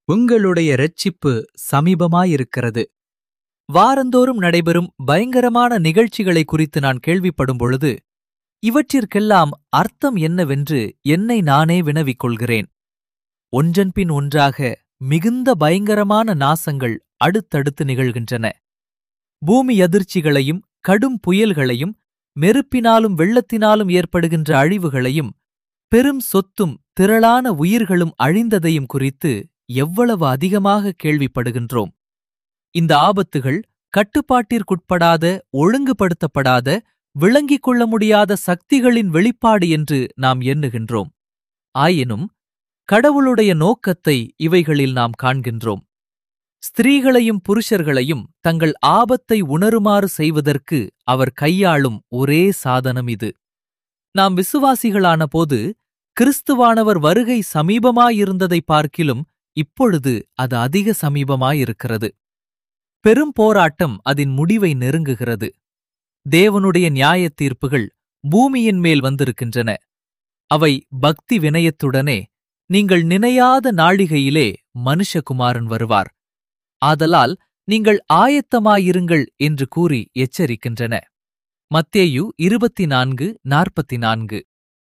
உங்களுடைய இரட்சிப்பு சமீபமாயிருக்கிறது வாரந்தோறும் நடைபெறும் பயங்கரமான நிகழ்ச்சிகளை குறித்து நான் கேள்விப்படும் பொழுது இவற்றிற்கெல்லாம் அர்த்தம் என்னவென்று என்னை நானே வினவிக் கொள்கிறேன் ஒன்றன்பின் ஒன்றாக மிகுந்த பயங்கரமான நாசங்கள் அடுத்தடுத்து நிகழ்கின்றன பூமி அதிர்ச்சிகளையும் கடும் புயல்களையும் நெருப்பினாலும் வெள்ளத்தினாலும் ஏற்படுகின்ற அழிவுகளையும் பெரும் சொத்தும் திரளான உயிர்களும் அழிந்ததையும் குறித்து எவ்வளவு அதிகமாக கேள்விப்படுகின்றோம் இந்த ஆபத்துகள் கட்டுப்பாட்டிற்குட்படாத ஒழுங்குபடுத்தப்படாத விளங்கிக் கொள்ள முடியாத சக்திகளின் வெளிப்பாடு என்று நாம் எண்ணுகின்றோம் ஆயினும் கடவுளுடைய நோக்கத்தை இவைகளில் நாம் காண்கின்றோம் ஸ்திரீகளையும் புருஷர்களையும் தங்கள் ஆபத்தை உணருமாறு செய்வதற்கு அவர் கையாளும் ஒரே சாதனம் இது நாம் விசுவாசிகளான போது கிறிஸ்துவானவர் வருகை சமீபமாயிருந்ததை பார்க்கிலும் இப்பொழுது அது அதிக சமீபமாயிருக்கிறது பெரும் போராட்டம் அதன் முடிவை நெருங்குகிறது தேவனுடைய நியாயத் தீர்ப்புகள் பூமியின் மேல் வந்திருக்கின்றன அவை பக்தி வினயத்துடனே நீங்கள் நினையாத நாழிகையிலே மனுஷகுமாரன் வருவார் ஆதலால் நீங்கள் ஆயத்தமாயிருங்கள் என்று கூறி எச்சரிக்கின்றன மத்தேயு இருபத்தி நான்கு நாற்பத்தி நான்கு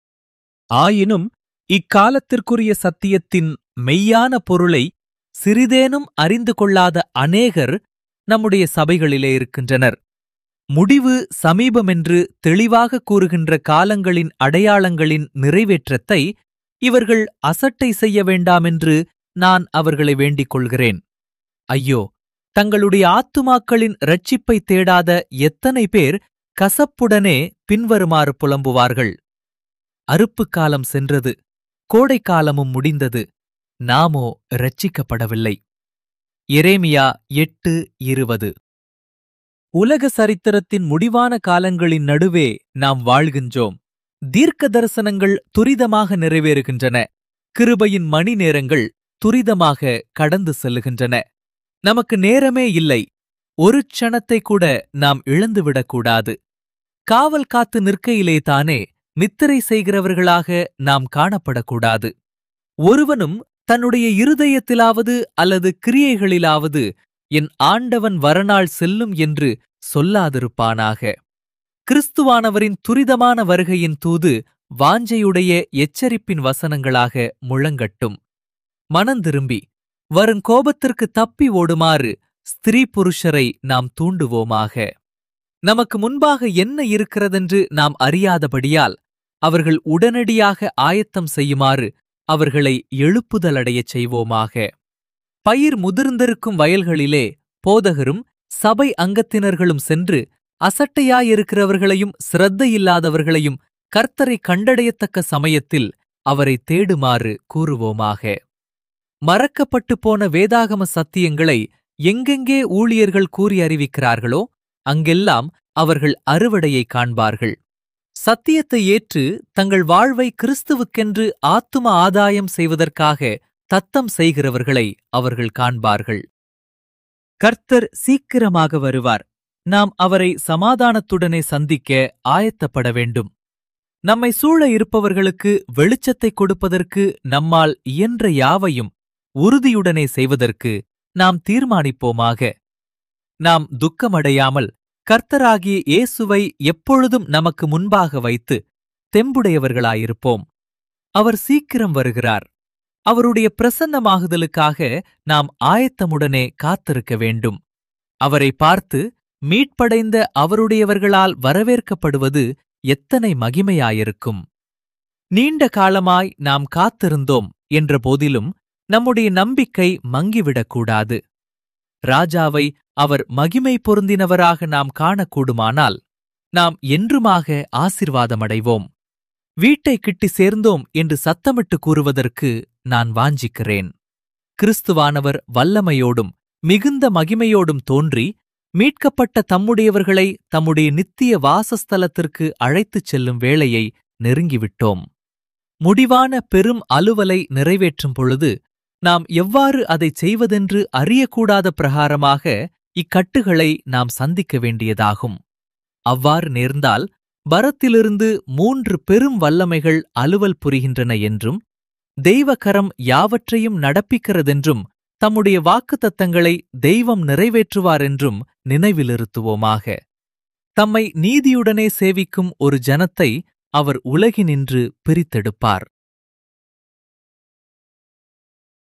ஆயினும் இக்காலத்திற்குரிய சத்தியத்தின் மெய்யான பொருளை சிறிதேனும் அறிந்து கொள்ளாத அநேகர் நம்முடைய சபைகளிலே இருக்கின்றனர் முடிவு சமீபமென்று தெளிவாக கூறுகின்ற காலங்களின் அடையாளங்களின் நிறைவேற்றத்தை இவர்கள் அசட்டை செய்ய வேண்டாமென்று நான் அவர்களை வேண்டிக் கொள்கிறேன் ஐயோ தங்களுடைய ஆத்துமாக்களின் இரட்சிப்பை தேடாத எத்தனை பேர் கசப்புடனே பின்வருமாறு புலம்புவார்கள் அறுப்புக் காலம் சென்றது கோடைக்காலமும் முடிந்தது நாமோ இரட்சிக்கப்படவில்லை எரேமியா எட்டு இருபது உலக சரித்திரத்தின் முடிவான காலங்களின் நடுவே நாம் வாழ்கின்றோம் தீர்க்க தரிசனங்கள் துரிதமாக நிறைவேறுகின்றன கிருபையின் மணி நேரங்கள் துரிதமாக கடந்து செல்லுகின்றன நமக்கு நேரமே இல்லை ஒரு க்ஷணத்தை கூட நாம் இழந்துவிடக்கூடாது காவல் காத்து நிற்கையிலே தானே நித்திரை செய்கிறவர்களாக நாம் காணப்படக்கூடாது ஒருவனும் தன்னுடைய இருதயத்திலாவது அல்லது கிரியைகளிலாவது என் ஆண்டவன் வரநாள் செல்லும் என்று சொல்லாதிருப்பானாக கிறிஸ்துவானவரின் துரிதமான வருகையின் தூது வாஞ்சையுடைய எச்சரிப்பின் வசனங்களாக முழங்கட்டும் மனந்திரும்பி வருங்கோபத்திற்கு தப்பி ஓடுமாறு ஸ்திரீ புருஷரை நாம் தூண்டுவோமாக நமக்கு முன்பாக என்ன இருக்கிறதென்று நாம் அறியாதபடியால் அவர்கள் உடனடியாக ஆயத்தம் செய்யுமாறு அவர்களை எழுப்புதலடையச் செய்வோமாக பயிர் முதிர்ந்திருக்கும் வயல்களிலே போதகரும் சபை அங்கத்தினர்களும் சென்று அசட்டையாயிருக்கிறவர்களையும் சிரத்தையில்லாதவர்களையும் கர்த்தரை கண்டடையத்தக்க சமயத்தில் அவரை தேடுமாறு கூறுவோமாக மறக்கப்பட்டு போன வேதாகம சத்தியங்களை எங்கெங்கே ஊழியர்கள் கூறி அறிவிக்கிறார்களோ அங்கெல்லாம் அவர்கள் அறுவடையை காண்பார்கள் சத்தியத்தை ஏற்று தங்கள் வாழ்வை கிறிஸ்துவுக்கென்று ஆத்தும ஆதாயம் செய்வதற்காக தத்தம் செய்கிறவர்களை அவர்கள் காண்பார்கள் கர்த்தர் சீக்கிரமாக வருவார் நாம் அவரை சமாதானத்துடனே சந்திக்க ஆயத்தப்பட வேண்டும் நம்மை சூழ இருப்பவர்களுக்கு வெளிச்சத்தை கொடுப்பதற்கு நம்மால் இயன்ற யாவையும் உறுதியுடனே செய்வதற்கு நாம் தீர்மானிப்போமாக நாம் துக்கமடையாமல் கர்த்தராகிய இயேசுவை எப்பொழுதும் நமக்கு முன்பாக வைத்து தெம்புடையவர்களாயிருப்போம் அவர் சீக்கிரம் வருகிறார் அவருடைய பிரசன்னமாகுதலுக்காக நாம் ஆயத்தமுடனே காத்திருக்க வேண்டும் அவரை பார்த்து மீட்படைந்த அவருடையவர்களால் வரவேற்கப்படுவது எத்தனை மகிமையாயிருக்கும் நீண்ட காலமாய் நாம் காத்திருந்தோம் என்ற போதிலும் நம்முடைய நம்பிக்கை மங்கிவிடக்கூடாது ராஜாவை அவர் மகிமை பொருந்தினவராக நாம் காணக்கூடுமானால் நாம் என்றுமாக ஆசிர்வாதமடைவோம் வீட்டை கிட்டி சேர்ந்தோம் என்று சத்தமிட்டு கூறுவதற்கு நான் வாஞ்சிக்கிறேன் கிறிஸ்துவானவர் வல்லமையோடும் மிகுந்த மகிமையோடும் தோன்றி மீட்கப்பட்ட தம்முடையவர்களை தம்முடைய நித்திய வாசஸ்தலத்திற்கு அழைத்துச் செல்லும் வேளையை நெருங்கிவிட்டோம் முடிவான பெரும் அலுவலை நிறைவேற்றும் பொழுது நாம் எவ்வாறு அதைச் செய்வதென்று அறியக்கூடாத பிரகாரமாக இக்கட்டுகளை நாம் சந்திக்க வேண்டியதாகும் அவ்வாறு நேர்ந்தால் பரத்திலிருந்து மூன்று பெரும் வல்லமைகள் அலுவல் புரிகின்றன என்றும் தெய்வக்கரம் யாவற்றையும் நடப்பிக்கிறதென்றும் தம்முடைய வாக்குத்தத்தங்களை தெய்வம் நிறைவேற்றுவார் என்றும் நினைவிலிருத்துவோமாக தம்மை நீதியுடனே சேவிக்கும் ஒரு ஜனத்தை அவர் உலகினின்று பிரித்தெடுப்பார்